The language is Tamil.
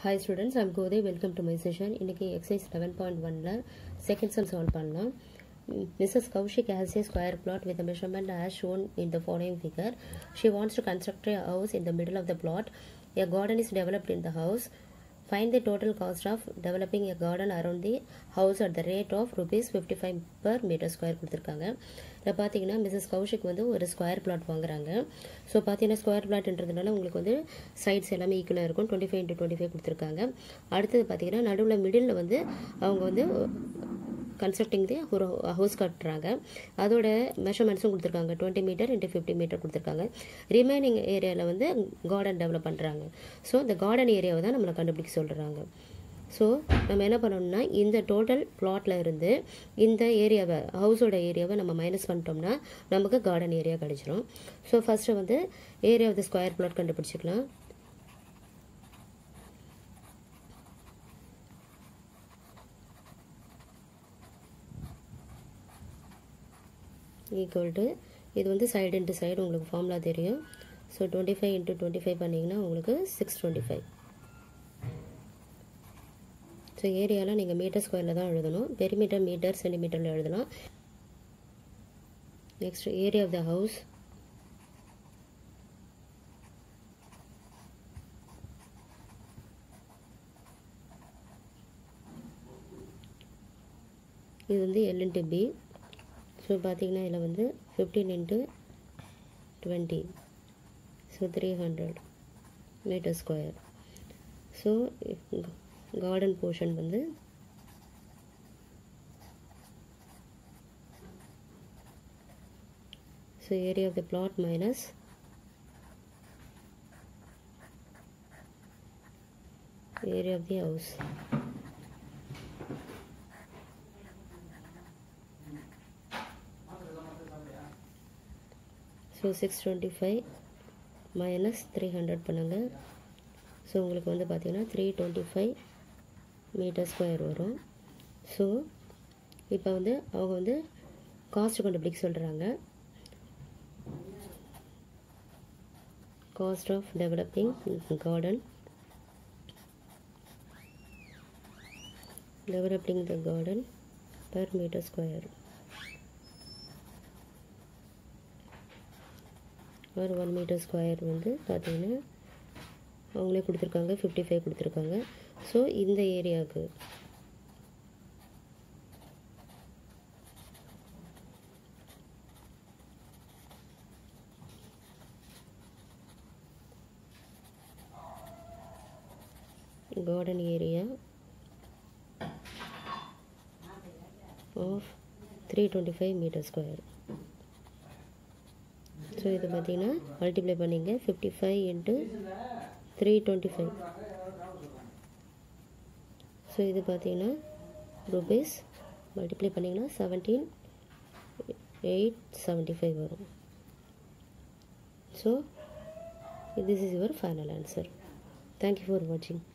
ஹாய் ஸ்டூடெண்ட்ஸ் ஐம் கோதே வெல்கம் டு மை செஷன் இன்னைக்கு எக்ஸசைஸ் லெவன் பாயிண்ட் ஒனில் செகண்ட் சம் சால்வ் பண்ணலாம் Mrs. Kaushik has a square plot with a measurement as shown in the following figure. She wants to construct a house in the middle of the plot. A garden is developed in the house. Find the total cost of developing a garden around the house at the rate of rupees 55 per meter square கொடுத்துருக்காங்க இதில் பார்த்தீங்கன்னா மிஸ்ஸஸ் கௌஷிக் வந்து ஒரு ஸ்கொயர் பிளாட் வாங்குறாங்க ஸோ பார்த்தீங்கன்னா ஸ்கொயர் பிளாட்ன்றதுனால உங்களுக்கு வந்து சைட்ஸ் எல்லாமே ஈக்குவலாக இருக்கும் twenty five into twenty five கொடுத்துருக்காங்க அடுத்தது பார்த்தீங்கன்னா நடுவில் மிடில் வந்து அவங்க வந்து கன்ஸ்ட்ரக்டிங் தி ஒரு ஹவுஸ் கட்டுறாங்க அதோட மெஷர்மெண்ட்ஸும் கொடுத்துருக்காங்க twenty meter into fifty meter கொடுத்துருக்காங்க ரிமைனிங் ஏரியாவில் வந்து கார்டன் டெவலப் பண்ணுறாங்க ஸோ இந்த கார்டன் ஏரியாவை தான் நம்மளை கண்டுபிடிக்க சொல்கிறாங்க ஸோ நம்ம என்ன பண்ணணும்னா இந்த டோட்டல் பிளாட்டில் இருந்து இந்த ஏரியாவை ஹவுஸோட ஏரியாவை நம்ம மைனஸ் பண்ணிட்டோம்னா நமக்கு கார்டன் ஏரியா கிடச்சிரும் ஸோ ஃபஸ்ட்டு வந்து area of the square plot கண்டுபிடிச்சிக்கலாம் ஈக்குவல் டு இது வந்து சைடு இன்ட்டு சைடு உங்களுக்கு ஃபார்முலா தெரியும் so twenty five into twenty five பண்ணிங்கன்னா உங்களுக்கு சிக்ஸ் டுவெண்ட்டி ஃபைவ் ஸோ ஏரியாவில் நீங்கள் மீட்டர் ஸ்கொயரில் தான் எழுதணும் பெரிமீட்டர் மீட்டர் சென்டிமீட்டரில் எழுதலாம் next area of the house இது வந்து எல் இன்ட்டு பி ஸோ பார்த்தீங்கன்னா இதில் வந்து fifteen into twenty so three hundred meter square so garden portion வந்து so area of the plot minus area of the house so six twenty five minus three hundred பண்ணுங்கள் ஸோ உங்களுக்கு வந்து பார்த்தீங்கன்னா three twenty five meter square வரும் ஸோ இப்போ வந்து அவங்க வந்து காஸ்ட் கண்டுபிடிக்க சொல்கிறாங்க cost of developing garden developing the garden per meter square ஒரு ஒன் மீட்டர் ஸ்கொயர் வந்து பார்த்தீங்கன்னா அவங்களே கொடுத்துருக்காங்க ஃபிஃப்டி ஃபைவ் கொடுத்துருக்காங்க ஸோ இந்த ஏரியாவுக்கு garden area of three twenty five meter square so இது பார்த்தீங்கன்னா மல்டிப்ளை பண்ணிங்க fifty five into three twenty five so இது பார்த்தீங்கன்னா ருபீஸ் மல்டிப்ளை பண்ணிங்கன்னா செவன்டீன் எயிட் செவன்ட்டி ஃபைவ் வரும் so this is your final answer thank you for வாட்சிங்